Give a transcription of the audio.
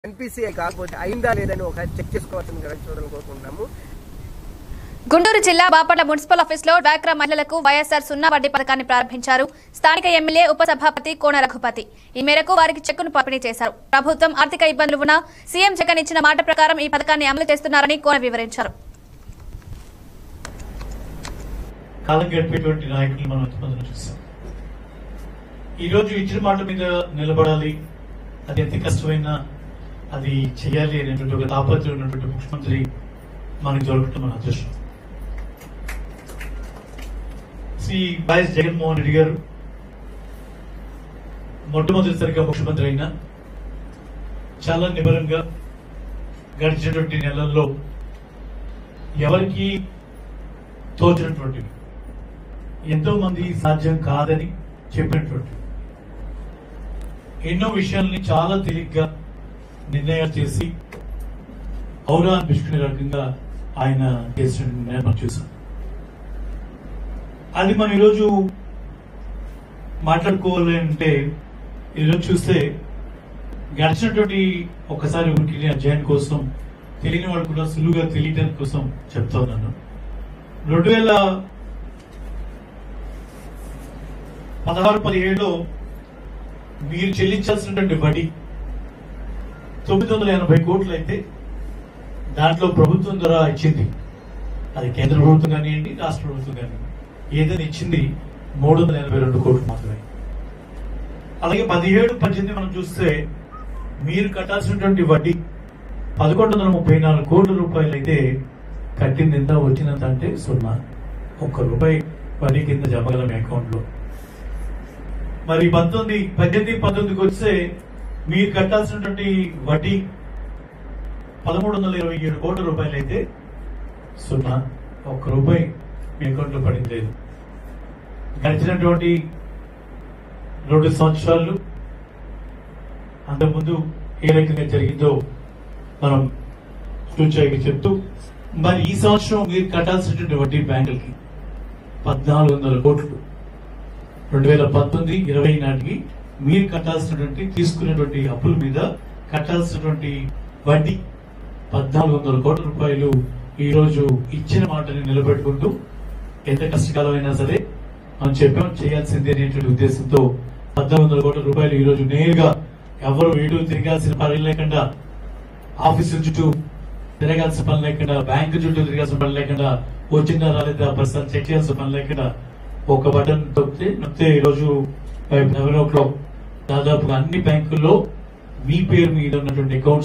NPCI కాకపోతే అయిందా లేదని ఒక చెక్ చేసుకోవాల్సింది కదా చూడాలని కోరుకుంటున్నాము గుంటూరు జిల్లా బాపట్ల మున్సిపల్ ఆఫీసులో డ్వాక్రా మహిళలకు వైఎస్ఆర్ సున్నా వడ్డీ పథకాన్ని ప్రారంభించారు స్థానిక ఎమ్మెల్యే ఉపసభాపతి కోన రఘుపతి ఈ మేరకు వారికి చెక్కును పంపిణీ చేశారు ప్రభుత్వం ఆర్థిక ఇబ్బందులు ఉన్నా సీఎం జగన్ ఇచ్చిన మాట ప్రకారం ఈ పథకాన్ని అమలు చేస్తున్నారని కోన వివరించారు కాలం గడిపేటువంటి నాయకులు మనం ఎంతమందిని చూస్తాం ఈ రోజు ఇచ్చిన మాట మీద నిలబడాలి అది ఎంత కష్టమైనా అది చేయాలి అనేటువంటి ఒక తాపత్రయం ఉన్నటువంటి ముఖ్యమంత్రి మనకి దొరకటం మన అదృష్టం శ్రీ వైఎస్ జగన్మోహన్ రెడ్డి గారు మొట్టమొదటిసారిగా ముఖ్యమంత్రి అయినా చాలా నిబరంగా గడిచినటువంటి నెలల్లో ఎవరికి తోచినటువంటివి ఎంతో మంది సాధ్యం కాదని చెప్పినటువంటి ఎన్నో విషయాల్ని చాలా తేలిగ్గా నిర్ణయాలు చేసి ఔరా అనిపించుకునే రకంగా ఆయన చేసిన నిర్ణయం మనం చూసాం అది మనం ఈరోజు మాట్లాడుకోవాలి అంటే ఈరోజు చూస్తే గడిచినటువంటి ఒకసారి ఉనికి అధ్యయనం కోసం తెలియని వాళ్ళు కూడా సులువుగా తెలియడం కోసం చెప్తా ఉన్నాను రెండు వేల పదహారు పదిహేడులో మీరు చెల్లించాల్సినటువంటి వడ్డీ తొమ్మిది వందల ఎనభై కోట్లు అయితే దాంట్లో ప్రభుత్వం ద్వారా ఇచ్చింది అది కేంద్ర ప్రభుత్వం కానివ్వండి రాష్ట్ర ప్రభుత్వం కానివ్వండి ఏదైనా ఇచ్చింది మూడు వందల ఎనభై రెండు కోట్లు మాత్రమే అలాగే పదిహేడు పద్దెనిమిది మనం చూస్తే మీరు కట్టాల్సినటువంటి వడ్డీ పదకొండు వందల ముప్పై నాలుగు కోట్ల రూపాయలు అయితే కట్టింది ఎంత వచ్చినంత అంటే సున్నా ఒక్క రూపాయి వడ్డీ కింద జమగల మీ అకౌంట్ లో మరి పంతొమ్మిది పద్దెనిమిది పంతొమ్మిదికి వస్తే మీరు కట్టాల్సినటువంటి వడ్డీ పదమూడు వందల ఇరవై ఏడు కోట్ల రూపాయలు అయితే సున్నా ఒక్క రూపాయి మీ అకౌంట్ లో పడింది లేదు గడిచినటువంటి రెండు సంవత్సరాలు అంతకుముందు ఏ రకంగా జరిగిందో మనం సూచాయిగా చెప్తూ మరి ఈ సంవత్సరం మీరు కట్టాల్సినటువంటి వడ్డీ బ్యాంకులకి పద్నాలుగు వందల కోట్లు రెండు వేల పంతొమ్మిది ఇరవై నాటికి మీరు కట్టాల్సినటువంటి తీసుకున్నటువంటి అప్పుల మీద కట్టాల్సినటువంటి వడ్డీ పద్నాలుగు వందల కోట్ల రూపాయలు ఈ రోజు ఇచ్చిన మాటని నిలబెట్టుకుంటూ ఎంత కష్టకాలమైనా సరే మనం చెప్పాం చేయాల్సింది అనేటువంటి ఉద్దేశంతో పద్నాలుగు వందల కోట్ల రూపాయలు ఈ రోజు నేరుగా ఎవరు వీడు తిరగాల్సిన పని లేకుండా ఆఫీసుల చుట్టూ తిరగాల్సిన పని లేకుండా బ్యాంకు చుట్టూ తిరగాల్సిన పని లేకుండా వచ్చిందా రాలేదా ప్రస్తుతం చెక్ చేయాల్సిన పని లేకుండా ఒక బటన్ తొక్కితే నొక్కితే ఈ రోజు లెవెన్ ఓ క్లాక్ దాదాపుగా అన్ని బ్యాంకుల్లో మీ పేరు మీద ఉన్నటువంటి అకౌంట్స్